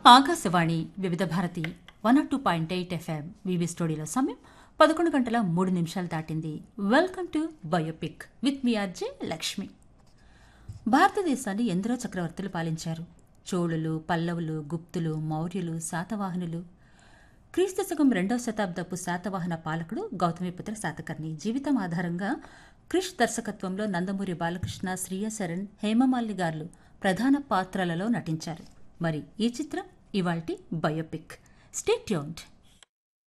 Akashvani Vividh Bharati one R two point eight FM వివి స్టూడియోలో సమయం పదకొండు గంటల మూడు నిమిషాలు దాటింది వెల్కమ్ టు బయోపిక్ విత్ మీ ఆర్జే లక్ష్మి భారతదేశాన్ని ఎందరో చక్రవర్తులు పాలించారు చోళులు పల్లవులు గుప్తులు మౌర్యులు శాతవాహనులు క్రీస్తు శకం రెండవ శతాబ్దపు శాతవాహన పాలకుడు గౌతమిపుత్ర శాతకర్ణి జీవితం ఆధారంగా క్రిష్ దర్శకత్వంలో నందమూరి బాలకృష్ణ శ్రీయ శరణ్ హేమమాలిని గారు ప్రధాన పాత్రలలో నటించారు మరి ఈ చిత్రం ఇవాల్టి బయోపిక్ స్టే ట్యూన్డ్